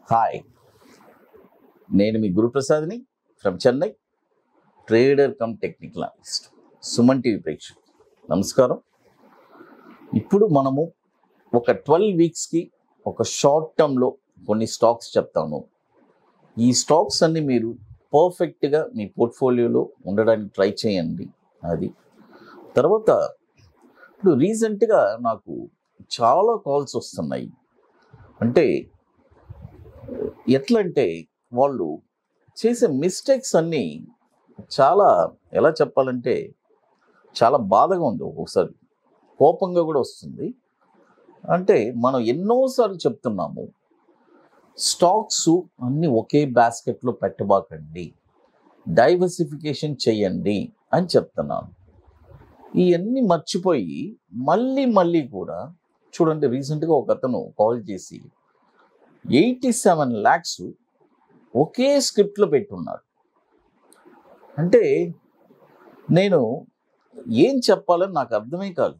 hi నేను మీ గురుప్రసాద్ని from Chennai trader cum technical analyst Suman TV ప్రేక్షకులు నమస్కారం ఇప్పుడు మనము ఒక ట్వెల్వ్ వీక్స్కి ఒక షార్ట్ టర్మ్లో కొన్ని స్టాక్స్ చెప్తాను ఈ స్టాక్స్ అన్ని మీరు పర్ఫెక్ట్గా మీ పోర్ట్ఫోలియోలో ఉండడానికి ట్రై చేయండి అది తర్వాత ఇప్పుడు రీసెంట్గా నాకు చాలా కాల్స్ వస్తున్నాయి అంటే ఎట్లా అంటే వాళ్ళు చేసే మిస్టేక్స్ అన్నీ చాలా ఎలా చెప్పాలంటే చాలా బాధగా ఉంది ఒక్కొక్కసారి కోపంగా కూడా వస్తుంది అంటే మనం ఎన్నోసార్లు చెప్తున్నాము స్టాక్స్ అన్నీ ఒకే బాస్కెట్లో పెట్టబాకండి డైవర్సిఫికేషన్ చేయండి అని చెప్తున్నాను ఇవన్నీ మర్చిపోయి మళ్ళీ మళ్ళీ కూడా చూడండి రీసెంట్గా ఒక అతను కాల్ చేసి ఎయిటీ సెవెన్ ల్యాక్స్ ఒకే స్క్రిప్ట్లో పెట్టున్నాడు అంటే నేను ఏం చెప్పాలని నాకు అర్థమే కాదు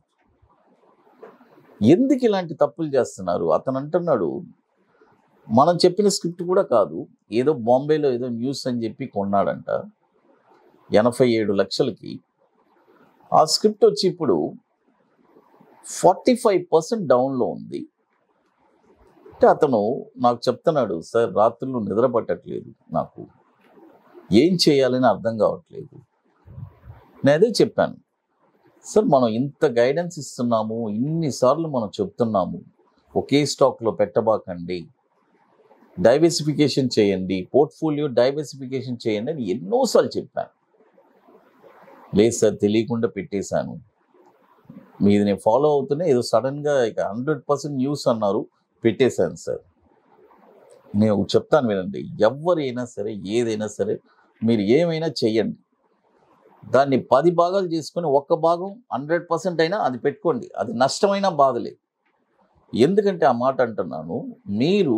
ఎందుకు ఇలాంటి తప్పులు చేస్తున్నారు అతను అంటున్నాడు మనం చెప్పిన స్క్రిప్ట్ కూడా కాదు ఏదో బాంబేలో ఏదో న్యూస్ అని చెప్పి కొన్నాడంట ఎనభై ఏడు లక్షలకి ఆ స్క్రిప్ట్ వచ్చి ఇప్పుడు ఫార్టీ ఫైవ్ పర్సెంట్ డౌన్లో ఉంది అంటే అతను నాకు చెప్తున్నాడు సార్ రాత్రులు నిద్ర పట్టట్లేదు నాకు ఏం చేయాలని అర్థం కావట్లేదు నేను అదే చెప్పాను సార్ మనం ఇంత గైడెన్స్ ఇస్తున్నాము ఇన్నిసార్లు మనం చెప్తున్నాము ఒకే స్టాక్లో పెట్టబాకండి డైవర్సిఫికేషన్ చేయండి పోర్ట్ఫోలియో డైవర్సిఫికేషన్ చేయండి అని ఎన్నోసార్లు చెప్పాను లేదు సార్ తెలియకుండా పెట్టేశాను మీది నేను ఫాలో అవుతూనే ఏదో సడన్గా ఇక హండ్రెడ్ పర్సెంట్ న్యూస్ అన్నారు పెట్టేశాను సార్ నేను ఒకటి చెప్తాను వినండి ఎవరైనా సరే ఏదైనా సరే మీరు ఏమైనా చెయ్యండి దాన్ని పది భాగాలు చేసుకొని ఒక్క భాగం హండ్రెడ్ పర్సెంట్ అయినా అది పెట్టుకోండి అది నష్టమైనా బాధలేదు ఎందుకంటే ఆ మాట అంటున్నాను మీరు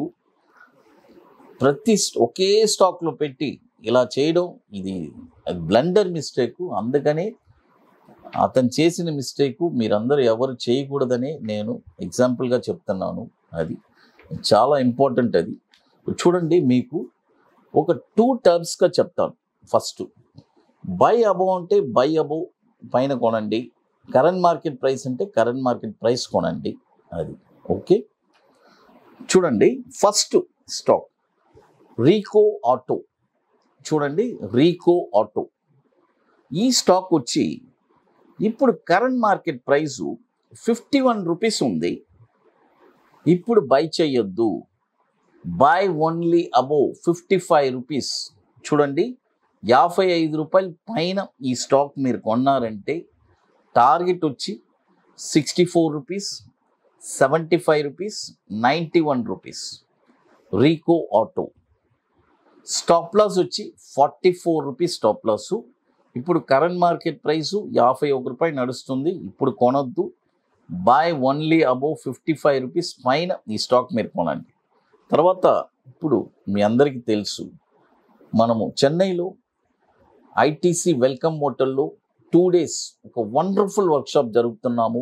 ప్రతి స్ట్- ఒకే స్టాక్లో పెట్టి ఇలా చేయడం ఇది బ్లండర్ మిస్టేక్ అందుకని అతను చేసిన మిస్టేక్ మీరందరూ ఎవరు చేయకూడదని నేను ఎగ్జాంపుల్గా చెప్తున్నాను అది చాలా ఇంపార్టెంట్ అది చూడండి మీకు ఒక టూ టర్మ్స్గా చెప్తాను ఫస్ట్ బై అబౌ అంటే బై అబౌ పైన కొనండి కరెంట్ మార్కెట్ ప్రైస్ అంటే కరెంట్ మార్కెట్ ప్రైస్ కొనండి అది ఓకే చూడండి ఫస్ట్ స్టాక్ రీకో ఆటో చూడండి రీకో ఆటో ఈ స్టాక్ వచ్చి ఇప్పుడు current market price fifty one rupees ఉంది ఇప్పుడు బై చేయొద్దు buy only above fifty five rupees చూడండి యాభై ఐదు రూపాయల పైన ఈ స్టాక్ మీరు కొన్నారంటే టార్గెట్ వచ్చి sixty four rupees seventy five rupees ninety one rupees Rico Auto stop loss వచ్చి forty four rupees stop loss ఇప్పుడు కరెంట్ మార్కెట్ ప్రైసు యాభై ఒక రూపాయి నడుస్తుంది ఇప్పుడు కొనొద్దు buy only above fifty five rupees పైన ఈ స్టాక్ మీరు కొనండి తర్వాత ఇప్పుడు మీ అందరికీ తెలుసు మనము చెన్నైలో ఐటీసీ వెల్కమ్ హోటల్లో టూ డేస్ ఒక వండర్ఫుల్ వర్క్షాప్ జరుగుతున్నాము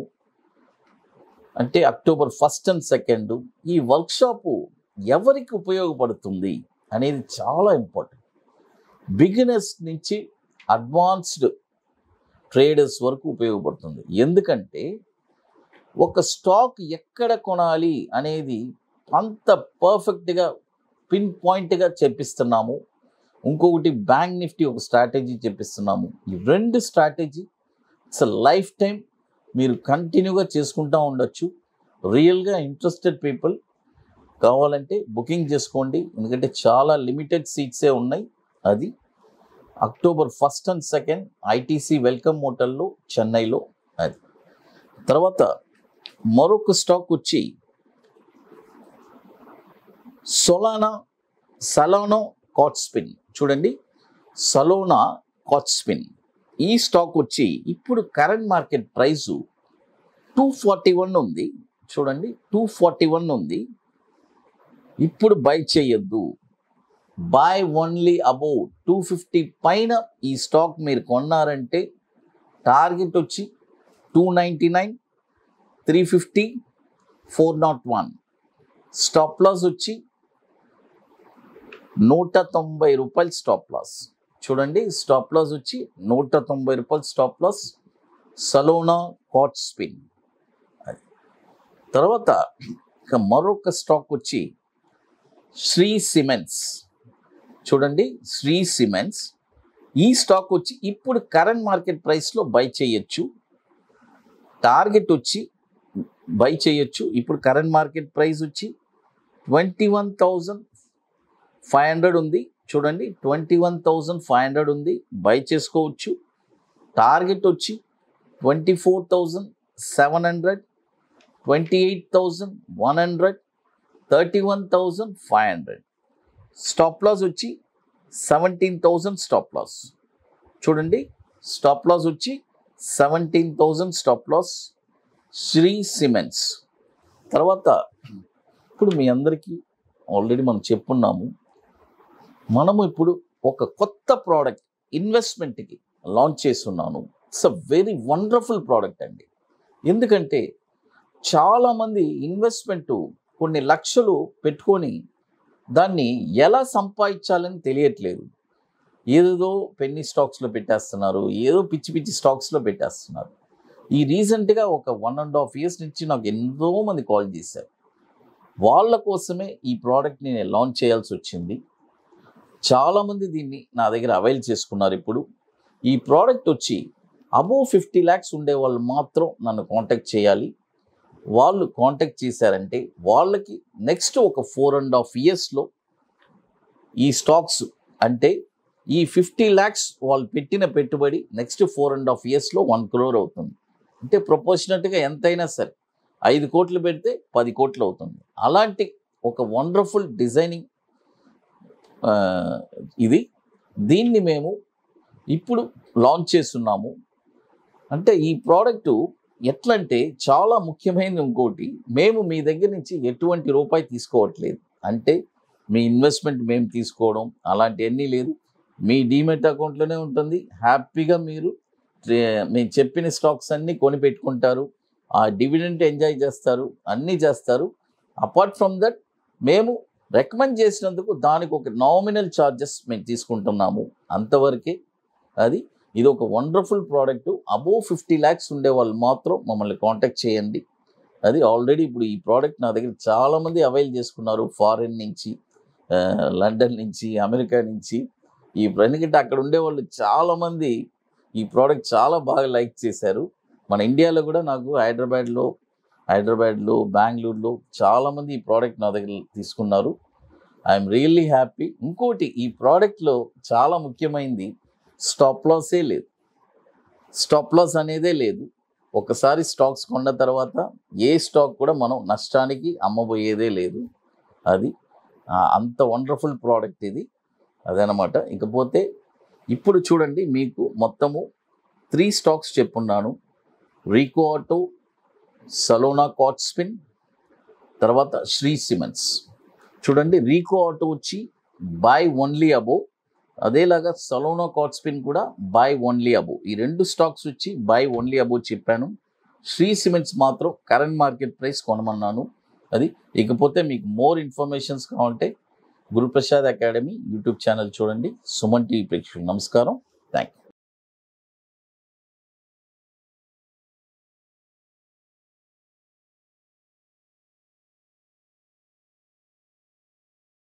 అంటే అక్టోబర్ ఫస్ట్ అండ్ సెకండ్ ఈ వర్క్షాపు ఎవరికి ఉపయోగపడుతుంది అనేది చాలా ఇంపార్టెంట్ బిగినర్స్ నుంచి అడ్వాన్స్డ్ ట్రేడర్స్ వరకు ఉపయోగపడుతుంది ఎందుకంటే ఒక స్టాక్ ఎక్కడ కొనాలి అనేది అంత పర్ఫెక్ట్గా పిన్ పాయింట్గా చెప్పిస్తున్నాము ఇంకొకటి బ్యాంక్ నిఫ్టీ ఒక స్ట్రాటజీ చెప్పిస్తున్నాము ఈ రెండు స్ట్రాటజీ ఇట్స్ లైఫ్ టైం మీరు కంటిన్యూగా చేసుకుంటూ ఉండొచ్చు రియల్గా ఇంట్రెస్టెడ్ పీపుల్ కావాలంటే బుకింగ్ చేసుకోండి ఎందుకంటే చాలా లిమిటెడ్ సీట్సే ఉన్నాయి అది October first and second ITC welcome హోటల్లో చెన్నైలో అది తర్వాత మరొక స్టాక్ వచ్చి సొలానా సలోనో కాట్ స్పిన్ చూడండి సలోనా కాట్ స్పిన్ ఈ స్టాక్ వచ్చి ఇప్పుడు current market price two forty one ఉంది చూడండి టూ ఫార్టీ వన్ ఉంది ఇప్పుడు బై చేయొద్దు buy only above two fifty పైన ఈ స్టాక్ మీరు కొన్నారంటే టార్గెట్ వచ్చి two ninety nine three fifty four naught one stop loss వచ్చి నూట తొంభై రూపాయలు స్టాప్ లాస్ చూడండి స్టాప్ లాస్ వచ్చి నూట తొంభై రూపాయలు stop loss Salona Cotspin అది తర్వాత ఇక మరొక స్టాక్ వచ్చి శ్రీ సిమెంట్స్ చూడండి శ్రీ సిమెంట్స్ ఈ స్టాక్ వచ్చి ఇప్పుడు కరెంట్ మార్కెట్ ప్రైస్లో బై చేయొచ్చు టార్గెట్ వచ్చి బై చేయొచ్చు ఇప్పుడు కరెంట్ మార్కెట్ ప్రైస్ వచ్చి twenty one thousand five hundred ఉంది చూడండి twenty one thousand five hundred ఉంది బై చేసుకోవచ్చు టార్గెట్ వచ్చి twenty four thousand seven hundred twenty eight thousand one hundred thirty one thousand five hundred stop loss వచ్చి seventeen thousand stop loss చూడండి stop loss వచ్చి seventeen thousand stop loss Shree Cements తర్వాత ఇప్పుడు మీ అందరికీ already మనం చెప్పున్నాము మనము ఇప్పుడు ఒక కొత్త ప్రోడక్ట్ ఇన్వెస్ట్మెంట్కి లాంచ్ చేస్తున్నాను it's a very wonderful product అండి ఎందుకంటే చాలామంది ఇన్వెస్ట్మెంట్ కొన్ని లక్షలు పెట్టుకొని దాన్ని ఎలా సంపాదించాలని తెలియట్లేదు ఏదేదో పెన్నీ స్టాక్స్లో పెట్టేస్తున్నారు ఏదో పిచ్చి పిచ్చి స్టాక్స్లో పెట్టేస్తున్నారు ఈ రీసెంట్గా ఒక వన్ అండ్ హాఫ్ ఇయర్స్ నుంచి నాకు ఎంతో మంది కాల్ చేశారు వాళ్ళ కోసమే ఈ ప్రోడక్ట్ని నేను లాంచ్ చేయాల్సి వచ్చింది చాలామంది దీన్ని నా దగ్గర అవైల్ చేసుకున్నారు ఇప్పుడు ఈ ప్రోడక్ట్ వచ్చి అబోవ్ ఫిఫ్టీ ల్యాక్స్ ఉండే వాళ్ళు మాత్రం నన్ను కాంటాక్ట్ చేయాలి వాళ్ళు కాంటాక్ట్ చేశారంటే వాళ్ళకి నెక్స్ట్ ఒక ఫోర్ అండ్ హాఫ్ ఇయర్స్లో ఈ స్టాక్స్ అంటే ఈ ఫిఫ్టీ ల్యాక్స్ వాళ్ళు పెట్టిన పెట్టుబడి నెక్స్ట్ ఫోర్ అండ్ హాఫ్ ఇయర్స్లో వన్ క్రోర్ అవుతుంది అంటే ప్రపోర్షనట్గా ఎంతైనా సరే ఐదు కోట్లు పెడితే పది కోట్లు అవుతుంది అలాంటి ఒక వండర్ఫుల్ డిజైనింగ్ ఇది దీన్ని మేము ఇప్పుడు లాంచ్ చేస్తున్నాము అంటే ఈ ప్రోడక్టు ఎట్లంటే చాలా ముఖ్యమైనది ఇంకోటి మేము మీ దగ్గర నుంచి ఎటువంటి రూపాయి తీసుకోవట్లేదు అంటే మీ ఇన్వెస్ట్మెంట్ మేము తీసుకోవడం అలాంటివన్నీ లేదు మీ డీమెట్ అకౌంట్లోనే ఉంటుంది హ్యాపీగా మీరు ట్రే- మేము చెప్పిన స్టాక్స్ అన్నీ కొని పెట్టుకుంటారు ఆ డివిడెంట్ ఎంజాయ్ చేస్తారు అన్నీ చేస్తారు అపార్ట్ ఫ్రమ్ దట్ మేము రికమెండ్ చేసినందుకు దానికి ఒక నామినల్ ఛార్జెస్ మేము తీసుకుంటున్నాము అంతవరకే అది ఇది ఒక wonderful product above fifty lakhs ఉండే వాళ్ళు మాత్రం మమ్మల్ని కాంటాక్ట్ చేయండి అది ఆల్రెడీ ఇప్పుడు ఈ ప్రోడక్ట్ నా దగ్గర చాలామంది అవైల్ చేసుకున్నారు ఫారిన్ నుంచి ఆ, లండన్ నుంచి అమెరికా నుంచి ఈ ఎందుకంటే అక్కడ ఉండే వాళ్ళు చాలామంది ఈ ప్రోడక్ట్ చాలా బాగా లైక్ చేశారు మన ఇండియాలో కూడా నాకు హైదరాబాద్లో హైదరాబాద్లో బెంగళూరులో చాలామంది ఈ ప్రోడక్ట్ నా దగ్గర తీసుకున్నారు ఐఎమ్ రియల్లీ హ్యాపీ ఇంకోటి ఈ ప్రోడక్ట్లో చాలా ముఖ్యమైనది స్టాప్ లాసే లేదు స్టాప్ లాస్ అనేదే లేదు ఒకసారి స్టాక్స్ కొన్న తర్వాత ఏ స్టాక్ కూడా మనం నష్టానికి అమ్మబోయేదే లేదు అది ఆ, అంత వండర్ఫుల్ ప్రోడక్ట్ ఇది అదనమాట ఇకపోతే ఇప్పుడు చూడండి మీకు మొత్తము త్రీ స్టాక్స్ చెప్పున్నాను రీకో ఆటో సలోనా కాట్ స్పిన్ తర్వాత శ్రీ సిమెంట్స్ చూడండి రీకో ఆటో వచ్చి బై ఓన్లీ అబో అదేలాగా సలోనా కాట్ స్పిన్ కూడా బై ఓన్లీ అబో ఈ రెండు స్టాక్స్ వచ్చి బై ఓన్లీ అబో చెప్పాను శ్రీ సిమెంట్స్ మాత్రం కరెంట్ మార్కెట్ ప్రైస్ కొనమన్నాను అది ఇకపోతే మీకు మోర్ ఇన్ఫర్మేషన్స్ కావాలంటే గురుప్రసాద్ అకాడమీ యూట్యూబ్ ఛానల్ చూడండి సుమన్ టీవీ ప్రేక్షకులు నమస్కారం థ్యాంక్ యూ